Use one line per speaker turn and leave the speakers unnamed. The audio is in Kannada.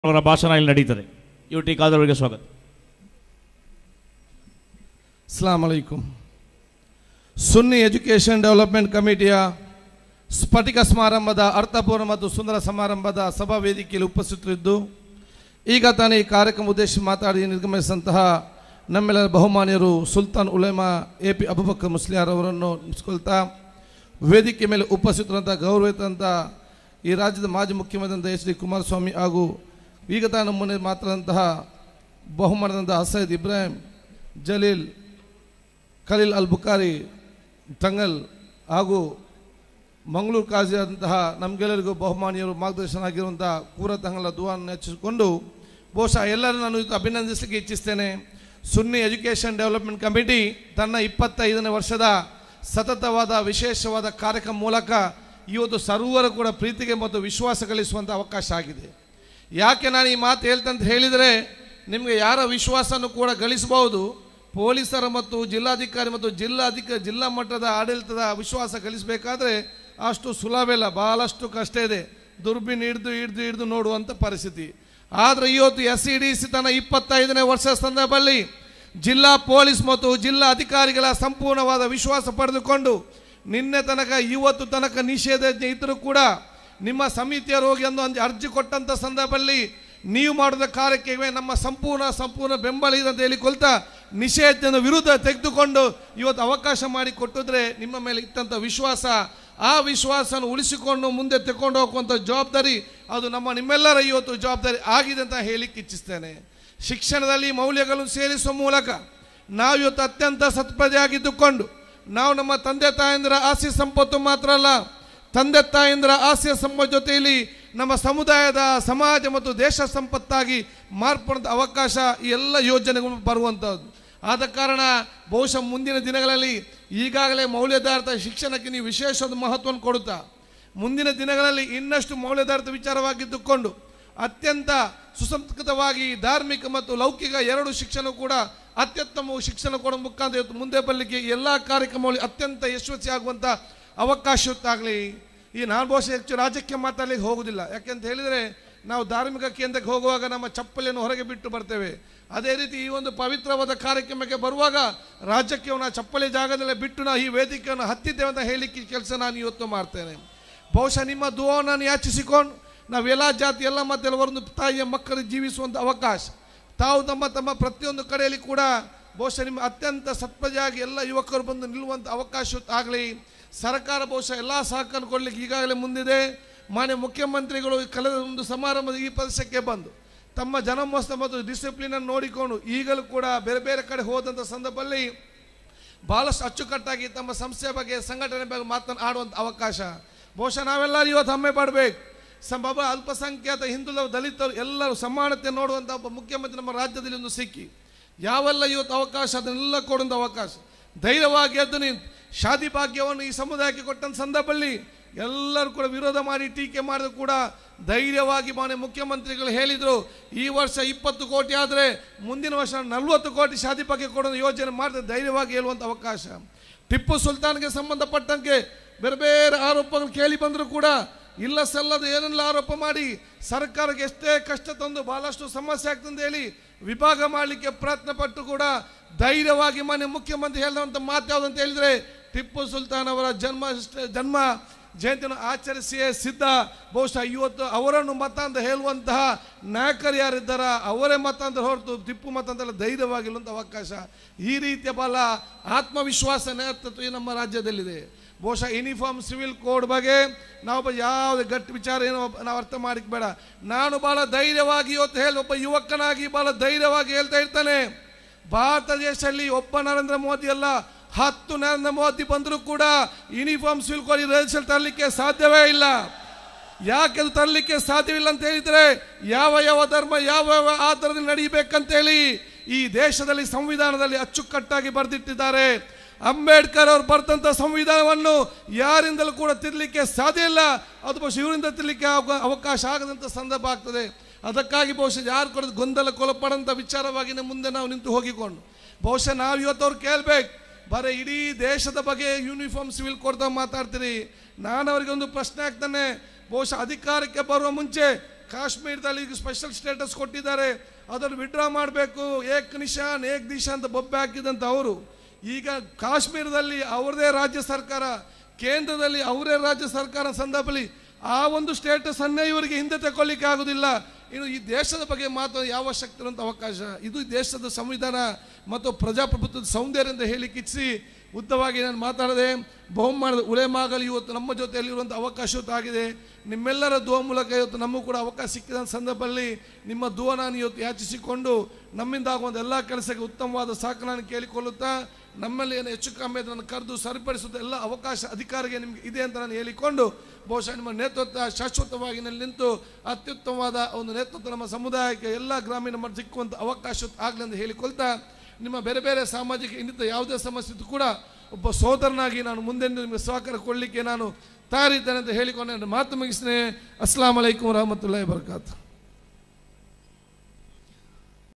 ಅವರ ಭಾಷಣ ಇಲ್ಲಿ ನಡೀತದೆ ಯು ಟಿ ಖಾದರ್ವರಿಗೆ ಸ್ವಾಗತ
ಅಸ್ಲಾಂ ಅಲೈಕುಂ ಸುನ್ನಿ ಎಜುಕೇಷನ್ ಡೆವಲಪ್ಮೆಂಟ್ ಕಮಿಟಿಯ ಸ್ಫಟಿಕ ಸಮಾರಂಭದ ಅರ್ಥಪೂರ್ಣ ಮತ್ತು ಸುಂದರ ಸಮಾರಂಭದ ಸಭಾ ವೇದಿಕೆಯಲ್ಲಿ ಉಪಸ್ಥಿತರಿದ್ದು ಈಗ ತಾನೇ ಈ ಕಾರ್ಯಕ್ರಮ ಉದ್ದೇಶಿಸಿ ಮಾತಾಡಿ ನಿರ್ಗಮಿಸಿದಂತಹ ನಮ್ಮೆಲ್ಲರ ಬಹುಮಾನ್ಯರು ಸುಲ್ತಾನ್ ಉಲೇಮಾ ಎ ಪಿ ಅಬುಬಕರ್ ಮುಸ್ಲಿಯಾರ್ ಅವರನ್ನು ನೆನೆಸ್ಕೊಳ್ತಾ ವೇದಿಕೆ ಮೇಲೆ ಉಪಸ್ಥಿತರಂಥ ಗೌರವಿತಂಥ ಈ ರಾಜ್ಯದ ಮಾಜಿ ಮುಖ್ಯಮಂತ್ರಿ ಎಚ್ ಡಿ ಕುಮಾರಸ್ವಾಮಿ ಹಾಗೂ ಈಗ ತಾನು ಮುನ್ನೆ ಮಾತಾದಂತಹ ಬಹುಮಾನದಂಥ ಅಸೈದ್ ಇಬ್ರಾಹಿಂ ಜಲೀಲ್ ಖಲೀಲ್ ಅಲ್ ಬುಖಾರಿ ತಂಗಲ್ ಹಾಗೂ ಮಂಗಳೂರು ಕಾಜಿಯಾದಂತಹ ನಮಗೆಲ್ಲರಿಗೂ ಬಹುಮಾನಿಯರು ಮಾರ್ಗದರ್ಶನ ಆಗಿರುವಂಥ ಕೂರ ತಂಗಲ ದುವಾನ್ ಹೆಚ್ಚಿಸಿಕೊಂಡು ಬಹುಶಃ ಎಲ್ಲರೂ ನಾನು ಇದು ಅಭಿನಂದಿಸಲಿಕ್ಕೆ ಇಚ್ಛಿಸ್ತೇನೆ ಸುನ್ನಿ ಎಜುಕೇಷನ್ ಡೆವಲಪ್ಮೆಂಟ್ ಕಮಿಟಿ ತನ್ನ ಇಪ್ಪತ್ತೈದನೇ ವರ್ಷದ ಸತತವಾದ ವಿಶೇಷವಾದ ಕಾರ್ಯಕ್ರಮ ಮೂಲಕ ಇವತ್ತು ಸರ್ವರ ಕೂಡ ಪ್ರೀತಿಗೆ ಮತ್ತು ವಿಶ್ವಾಸ ಗಳಿಸುವಂಥ ಅವಕಾಶ ಆಗಿದೆ ಯಾಕೆ ನಾನು ಈ ಮಾತು ಹೇಳ್ತಂತ ಹೇಳಿದರೆ ನಿಮಗೆ ಯಾರ ವಿಶ್ವಾಸನೂ ಕೂಡ ಗಳಿಸಬಹುದು ಪೊಲೀಸರ ಮತ್ತು ಜಿಲ್ಲಾಧಿಕಾರಿ ಮತ್ತು ಜಿಲ್ಲಾ ಅಧಿಕ ಜಿಲ್ಲಾ ಮಟ್ಟದ ಆಡಳಿತದ ವಿಶ್ವಾಸ ಗಳಿಸಬೇಕಾದ್ರೆ ಅಷ್ಟು ಸುಲಭವಿಲ್ಲ ಬಹಳಷ್ಟು ಕಷ್ಟ ಇದೆ ದುರ್ಬಿನ್ ಹಿಡಿದು ಹಿಡಿದು ಹಿಡಿದು ನೋಡುವಂಥ ಪರಿಸ್ಥಿತಿ ಆದರೆ ಇವತ್ತು ಎಸ್ ಸಿ ಡಿ ಸಿ ತನ್ನ ಇಪ್ಪತ್ತೈದನೇ ವರ್ಷದ ಸಂದರ್ಭದಲ್ಲಿ ಜಿಲ್ಲಾ ಪೊಲೀಸ್ ಮತ್ತು ಜಿಲ್ಲಾ ಅಧಿಕಾರಿಗಳ ಸಂಪೂರ್ಣವಾದ ವಿಶ್ವಾಸ ಪಡೆದುಕೊಂಡು ನಿನ್ನೆ ತನಕ ಇವತ್ತು ತನಕ ನಿಷೇಧಾಜ್ಞೆ ಇದ್ದರೂ ಕೂಡ ನಿಮ್ಮ ಸಮಿತಿಯರು ಹೋಗಿ ಒಂದು ಒಂದು ಅರ್ಜಿ ಕೊಟ್ಟಂಥ ಸಂದರ್ಭದಲ್ಲಿ ನೀವು ಮಾಡಿದ ಕಾರ್ಯಕ್ಕೆ ನಮ್ಮ ಸಂಪೂರ್ಣ ಸಂಪೂರ್ಣ ಬೆಂಬಲ ಇದೆ ಅಂತ ಹೇಳಿಕೊಳ್ತಾ ನಿಷೇಧದ ವಿರುದ್ಧ ತೆಗೆದುಕೊಂಡು ಇವತ್ತು ಅವಕಾಶ ಮಾಡಿ ಕೊಟ್ಟಿದ್ರೆ ನಿಮ್ಮ ಮೇಲೆ ಇತ್ತಂಥ ವಿಶ್ವಾಸ ಆ ವಿಶ್ವಾಸನ ಉಳಿಸಿಕೊಂಡು ಮುಂದೆ ತಗೊಂಡು ಹೋಗುವಂಥ ಜವಾಬ್ದಾರಿ ಅದು ನಮ್ಮ ನಿಮ್ಮೆಲ್ಲರ ಇವತ್ತು ಜವಾಬ್ದಾರಿ ಆಗಿದೆ ಅಂತ ಹೇಳಿಕ್ಕೆ ಇಚ್ಛಿಸ್ತೇನೆ ಶಿಕ್ಷಣದಲ್ಲಿ ಮೌಲ್ಯಗಳನ್ನು ಸೇರಿಸುವ ಮೂಲಕ ನಾವು ಇವತ್ತು ಅತ್ಯಂತ ಸತ್ಪ್ರಜೆಯಾಗಿದ್ದುಕೊಂಡು ನಾವು ನಮ್ಮ ತಂದೆ ತಾಯಂದಿರ ಆಸ್ತಿ ಸಂಪತ್ತು ಮಾತ್ರ ಅಲ್ಲ ತಂದೆ ತಾಯಂದಿರ ಆಸ್ತಿಯ ಸಂಪತ್ತು ಜೊತೆಯಲ್ಲಿ ನಮ್ಮ ಸಮುದಾಯದ ಸಮಾಜ ಮತ್ತು ದೇಶ ಸಂಪತ್ತಾಗಿ ಮಾರ್ಪಡುವಂಥ ಅವಕಾಶ ಈ ಎಲ್ಲ ಯೋಜನೆಗಳು ಬರುವಂಥದ್ದು ಆದ ಕಾರಣ ಬಹುಶಃ ಮುಂದಿನ ದಿನಗಳಲ್ಲಿ ಈಗಾಗಲೇ ಮೌಲ್ಯಾಧಾರಿತ ಶಿಕ್ಷಣಕ್ಕೆ ನೀವು ವಿಶೇಷವಾದ ಮಹತ್ವವನ್ನು ಕೊಡುತ್ತಾ ಮುಂದಿನ ದಿನಗಳಲ್ಲಿ ಇನ್ನಷ್ಟು ಮೌಲ್ಯಾಧಾರಿತ ವಿಚಾರವಾಗಿದ್ದುಕೊಂಡು ಅತ್ಯಂತ ಸುಸಂಸ್ಕೃತವಾಗಿ ಧಾರ್ಮಿಕ ಮತ್ತು ಲೌಕಿಕ ಎರಡು ಶಿಕ್ಷಣ ಕೂಡ ಅತ್ಯುತ್ತಮ ಶಿಕ್ಷಣ ಕೊಡೋ ಮುಖಾಂತರ ಇವತ್ತು ಮುಂದೆ ಬರಲಿಕ್ಕೆ ಎಲ್ಲ ಕಾರ್ಯಕ್ರಮಗಳಲ್ಲಿ ಅತ್ಯಂತ ಯಶಸ್ವಿ ಆಗುವಂಥ ಅವಕಾಶತ್ತಾಗಲಿ ಈ ನಾನು ಬಹುಶಃ ಹೆಚ್ಚು ರಾಜ್ಯಕ್ಕೆ ಮಾತಾಡಲಿಕ್ಕೆ ಹೋಗುವುದಿಲ್ಲ ಯಾಕೆಂತ ಹೇಳಿದರೆ ನಾವು ಧಾರ್ಮಿಕ ಕೇಂದ್ರಕ್ಕೆ ಹೋಗುವಾಗ ನಮ್ಮ ಚಪ್ಪಲಿಯನ್ನು ಹೊರಗೆ ಬಿಟ್ಟು ಬರ್ತೇವೆ ಅದೇ ರೀತಿ ಈ ಒಂದು ಪವಿತ್ರವಾದ ಕಾರ್ಯಕ್ರಮಕ್ಕೆ ಬರುವಾಗ ರಾಜ್ಯಕ್ಕೆ ನಾವು ಚಪ್ಪಲಿ ಜಾಗದಲ್ಲೇ ಬಿಟ್ಟು ನಾವು ಈ ವೇದಿಕೆಯನ್ನು ಹತ್ತಿದ್ದೇವೆ ಅಂತ ಹೇಳಲಿಕ್ಕೆ ಕೆಲಸ ನಾನು ಇವತ್ತು ಮಾಡ್ತೇನೆ ಬಹುಶಃ ನಿಮ್ಮ ದುವನ್ನು ಯಾಚಿಸಿಕೊಂಡು ನಾವೆಲ್ಲ ಜಾತಿ ಎಲ್ಲ ಮತ್ತೆಲ್ಲ ಒಂದು ತಾಯಿಯ ಮಕ್ಕಳು ಜೀವಿಸುವಂಥ ಅವಕಾಶ ತಾವು ತಮ್ಮ ತಮ್ಮ ಪ್ರತಿಯೊಂದು ಕಡೆಯಲ್ಲಿ ಕೂಡ ಬಹುಶಃ ನಿಮ್ಮ ಅತ್ಯಂತ ಸತ್ಪಜಾಗಿ ಎಲ್ಲ ಯುವಕರು ಬಂದು ನಿಲ್ಲುವಂಥ ಅವಕಾಶ ಆಗಲಿ ಸರ್ಕಾರ ಬಹುಶಃ ಎಲ್ಲ ಸಹಕಾರ ಕೊಡಲಿಕ್ಕೆ ಈಗಾಗಲೇ ಮುಂದಿದೆ ಮಾನ್ಯ ಮುಖ್ಯಮಂತ್ರಿಗಳು ಕಳೆದ ಒಂದು ಸಮಾರಂಭದ ಈ ಪ್ರದೇಶಕ್ಕೆ ಬಂದು ತಮ್ಮ ಜನಮೋತ್ಸವ ಮತ್ತು ಡಿಸಿಪ್ಲಿನನ್ನು ನೋಡಿಕೊಂಡು ಈಗಲೂ ಕೂಡ ಬೇರೆ ಬೇರೆ ಕಡೆ ಹೋದಂಥ ಸಂದರ್ಭದಲ್ಲಿ ಭಾಳಷ್ಟು ಅಚ್ಚುಕಟ್ಟಾಗಿ ತಮ್ಮ ಸಂಸ್ಥೆಯ ಬಗ್ಗೆ ಸಂಘಟನೆ ಬಗ್ಗೆ ಮಾತನಾಡುವಂಥ ಅವಕಾಶ ಬಹುಶಃ ನಾವೆಲ್ಲರೂ ಇವತ್ತು ಹೆಮ್ಮೆ ಪಡಬೇಕು ಸಂಭವ ಅಲ್ಪಸಂಖ್ಯಾತ ಹಿಂದುಳಿದ ದಲಿತರು ಎಲ್ಲರೂ ಸಮಾನತೆ ನೋಡುವಂಥ ಒಬ್ಬ ಮುಖ್ಯಮಂತ್ರಿ ನಮ್ಮ ರಾಜ್ಯದಲ್ಲಿ ಒಂದು ಸಿಕ್ಕಿ ಯಾವೆಲ್ಲ ಇವತ್ತು ಅವಕಾಶ ಅದನ್ನೆಲ್ಲ ಕೊಡುವಂಥ ಅವಕಾಶ ಧೈರ್ಯವಾಗಿ ಎದ್ದು ನಿಂತು ಶಾದಿ ಭಾಗ್ಯವನ್ನು ಈ ಸಮುದಾಯಕ್ಕೆ ಕೊಟ್ಟಂಥ ಸಂದರ್ಭದಲ್ಲಿ ಎಲ್ಲರೂ ಕೂಡ ವಿರೋಧ ಮಾಡಿ ಟೀಕೆ ಮಾಡಿದ್ರು ಕೂಡ ಧೈರ್ಯವಾಗಿ ಮಾನ್ಯ ಮುಖ್ಯಮಂತ್ರಿಗಳು ಹೇಳಿದರು ಈ ವರ್ಷ ಇಪ್ಪತ್ತು ಕೋಟಿ ಆದರೆ ಮುಂದಿನ ವರ್ಷ ನಲವತ್ತು ಕೋಟಿ ಶಾದಿ ಭಾಗ್ಯ ಕೊಡೋ ಯೋಜನೆ ಮಾಡಿದ್ರೆ ಧೈರ್ಯವಾಗಿ ಹೇಳುವಂಥ ಅವಕಾಶ ಟಿಪ್ಪು ಸುಲ್ತಾನ್ಗೆ ಸಂಬಂಧಪಟ್ಟಂಗೆ ಬೇರೆ ಬೇರೆ ಆರೋಪಗಳು ಕೇಳಿ ಬಂದರೂ ಕೂಡ ಇಲ್ಲ ಸಲ್ಲದ ಏನೆಲ್ಲ ಆರೋಪ ಮಾಡಿ ಸರ್ಕಾರಕ್ಕೆ ಎಷ್ಟೇ ಕಷ್ಟ ತಂದು ಬಹಳಷ್ಟು ಸಮಸ್ಯೆ ಆಗ್ತದೆ ಹೇಳಿ ವಿಭಾಗ ಮಾಡಲಿಕ್ಕೆ ಪ್ರಯತ್ನ ಪಟ್ಟು ಕೂಡ ಧೈರ್ಯವಾಗಿ ಮನೆ ಮುಖ್ಯಮಂತ್ರಿ ಹೇಳಿದಂಥ ಮಾತು ಯಾವುದು ಅಂತ ಹೇಳಿದರೆ ಟಿಪ್ಪು ಸುಲ್ತಾನ್ ಅವರ ಜನ್ಮ ಜನ್ಮ ಜಯಂತಿಯನ್ನು ಆಚರಿಸಿಯೇ ಸಿದ್ಧ ಬಹುಶಃ ಇವತ್ತು ಅವರನ್ನು ಮತ ಅಂತ ಹೇಳುವಂತಹ ನಾಯಕರು ಯಾರಿದ್ದಾರ ಅವರೇ ಮತ ಅಂತ ಹೊರತು ಟಿಪ್ಪು ಮತ ಅಂತೆಲ್ಲ ಧೈರ್ಯವಾಗಿರುವಂಥ ಅವಕಾಶ ಈ ರೀತಿಯ ಬಲ ಆತ್ಮವಿಶ್ವಾಸ ನೇತೃತ್ವ ಈ ನಮ್ಮ ರಾಜ್ಯದಲ್ಲಿದೆ ಬಹುಶಃ ಯೂನಿಫಾರ್ಮ್ ಸಿವಿಲ್ ಕೋಡ್ ಬಗ್ಗೆ ನಾವು ಯಾವುದೇ ಗಟ್ಟಿ ವಿಚಾರ ಏನೋ ನಾವು ಅರ್ಥ ಮಾಡಿಕ್ ಬೇಡ ನಾನು ಭಾಳ ಧೈರ್ಯವಾಗಿ ಇವತ್ತು ಹೇಳಿ ಒಬ್ಬ ಯುವಕನಾಗಿ ಭಾಳ ಧೈರ್ಯವಾಗಿ ಹೇಳ್ತಾ ಇರ್ತಾನೆ ಭಾರತ ದೇಶದಲ್ಲಿ ಒಬ್ಬ ನರೇಂದ್ರ ಮೋದಿ ಅಲ್ಲ ಹತ್ತು ನರೇಂದ್ರ ಮೋದಿ ಬಂದರೂ ಕೂಡ ಯೂನಿಫಾರ್ಮ್ ಸಿವಿಲ್ ಕೋಡ್ ರಿಸಲ್ಟ್ ತರಲಿಕ್ಕೆ ಸಾಧ್ಯವೇ ಇಲ್ಲ ಯಾಕೆ ಅದು ತರಲಿಕ್ಕೆ ಸಾಧ್ಯವಿಲ್ಲ ಅಂತ ಹೇಳಿದರೆ ಯಾವ ಯಾವ ಧರ್ಮ ಯಾವ ಯಾವ ಆಧಾರದಲ್ಲಿ ನಡೀಬೇಕಂತೇಳಿ ಈ ದೇಶದಲ್ಲಿ ಸಂವಿಧಾನದಲ್ಲಿ ಅಚ್ಚುಕಟ್ಟಾಗಿ ಬರೆದಿಟ್ಟಿದ್ದಾರೆ ಅಂಬೇಡ್ಕರ್ ಅವರು ಬರೆದಂಥ ಸಂವಿಧಾನವನ್ನು ಯಾರಿಂದಲೂ ಕೂಡ ತಿರ್ಲಿಕ್ಕೆ ಸಾಧ್ಯ ಇಲ್ಲ ಅದು ಬಹುಶಃ ಇವರಿಂದ ತಿರ್ಲಿಕ್ಕೆ ಅವ- ಅವಕಾಶ ಆಗದಂಥ ಸಂದರ್ಭ ಆಗ್ತದೆ ಅದಕ್ಕಾಗಿ ಬಹುಶಃ ಯಾರು ಕೂಡ ಗೊಂದಲಕ್ಕೊಳಪಡಂಥ ವಿಚಾರವಾಗಿ ನಮ್ಮ ಮುಂದೆ ನಾವು ನಿಂತು ಹೋಗಿಕೊಂಡು ಬಹುಶಃ ನಾವು ಇವತ್ತು ಅವ್ರು ಕೇಳಬೇಕು ಬರೀ ಇಡೀ ದೇಶದ ಬಗ್ಗೆ ಯೂನಿಫಾರ್ಮ್ ಸಿವಿಲ್ ಕೊಡ್ತಾ ಮಾತಾಡ್ತೀರಿ ನಾನು ಅವರಿಗೆ ಒಂದು ಪ್ರಶ್ನೆ ಆಗ್ತಾನೆ ಬಹುಶಃ ಅಧಿಕಾರಕ್ಕೆ ಬರುವ ಮುಂಚೆ ಕಾಶ್ಮೀರದಲ್ಲಿ ಈಗ ಸ್ಪೆಷಲ್ ಸ್ಟೇಟಸ್ ಕೊಟ್ಟಿದ್ದಾರೆ ಅದನ್ನು ವಿಡ್ರಾ ಮಾಡಬೇಕು ಏಕ್ ನಿಶಾನ್ ಏಕ್ ದಿಶಾ ಅಂತ ಬೊಬ್ಬೆ ಹಾಕಿದಂತ ಅವರು ಈಗ ಕಾಶ್ಮೀರದಲ್ಲಿ ಅವರದೇ ರಾಜ್ಯ ಸರ್ಕಾರ ಕೇಂದ್ರದಲ್ಲಿ ಅವರೇ ರಾಜ್ಯ ಸರ್ಕಾರ ಸಂದರ್ಭದಲ್ಲಿ ಆ ಒಂದು ಸ್ಟೇಟಸ್ ಅನ್ನೇ ಇವರಿಗೆ ಹಿಂದೆ ತಗೊಳ್ಳಿಕ್ಕೆ ಆಗುದಿಲ್ಲ ಇನ್ನು ಈ ದೇಶದ ಬಗ್ಗೆ ಮಾತ್ರ ಯಾವ ಶಕ್ತಿ ಇರುವಂಥ ಅವಕಾಶ ಇದು ಈ ದೇಶದ ಸಂವಿಧಾನ ಮತ್ತು ಪ್ರಜಾಪ್ರಭುತ್ವದ ಸೌಂದರ್ಯ ಅಂತ ಹೇಳಿ ಕಿಚ್ಚಿಸಿ ಉದ್ದವಾಗಿ ನಾನು ಮಾತಾಡದೆ ಬಹುಮಾನದ ಉಳೆಮಾಗಲಿ ಇವತ್ತು ನಮ್ಮ ಜೊತೆಯಲ್ಲಿರುವಂಥ ಅವಕಾಶ ಇವತ್ತು ಆಗಿದೆ ನಿಮ್ಮೆಲ್ಲರ ದುವ ಮೂಲಕ ಇವತ್ತು ನಮಗೂ ಕೂಡ ಅವಕಾಶ ಸಿಕ್ಕಿದ ಸಂದರ್ಭದಲ್ಲಿ ನಿಮ್ಮ ದುವ ನಾನು ಇವತ್ತು ಯಾಚಿಸಿಕೊಂಡು ನಮ್ಮಿಂದ ಆಗುವಂಥ ಎಲ್ಲ ಕೆಲಸಕ್ಕೆ ಉತ್ತಮವಾದ ಸಾಕಣೆ ಕೇಳಿಕೊಳ್ಳುತ್ತಾ ನಮ್ಮಲ್ಲಿ ಏನು ಹೆಚ್ಚು ಕಮ್ಮಿ ಅದನ್ನು ಕರೆದು ಸರಿಪಡಿಸುತ್ತ ಎಲ್ಲ ಅವಕಾಶ ಅಧಿಕಾರಿಗೆ ನಿಮಗೆ ಇದೆ ಅಂತ ನಾನು ಹೇಳಿಕೊಂಡು ಬಹುಶಃ ನಿಮ್ಮ ನೇತೃತ್ವ ಶಾಶ್ವತವಾಗಿ ನಲ್ಲಿ ನಿಂತು ಅತ್ಯುತ್ತಮವಾದ ಒಂದು ನೇತೃತ್ವ ನಮ್ಮ ಸಮುದಾಯಕ್ಕೆ ಎಲ್ಲ ಗ್ರಾಮೀಣ ಮಟ್ಟ ಸಿಕ್ಕುವಂಥ ಅವಕಾಶ ಆಗಲಿ ಅಂತ ಹೇಳಿಕೊಳ್ತಾ ನಿಮ್ಮ ಬೇರೆ ಬೇರೆ ಸಾಮಾಜಿಕ ಇನ್ನಿತ ಯಾವುದೇ ಸಮಸ್ಯೆ ಇದ್ದು ಕೂಡ ಒಬ್ಬ ಸೋದರನಾಗಿ ನಾನು ಮುಂದೆ ನಿಮಗೆ ಸಹಕಾರ ಕೊಡಲಿಕ್ಕೆ ನಾನು ತಯಾರಿದ್ದೇನೆ ಅಂತ ಹೇಳಿಕೊಂಡು ನನ್ನ ಮಾತು ಮುಗಿಸ್ತೇನೆ ಅಸ್ಲಾಂ ವಲೈಕುಮ್ ವರಹಮತುಲ್ಲಾಹಿ ಬರ್ಕಾತು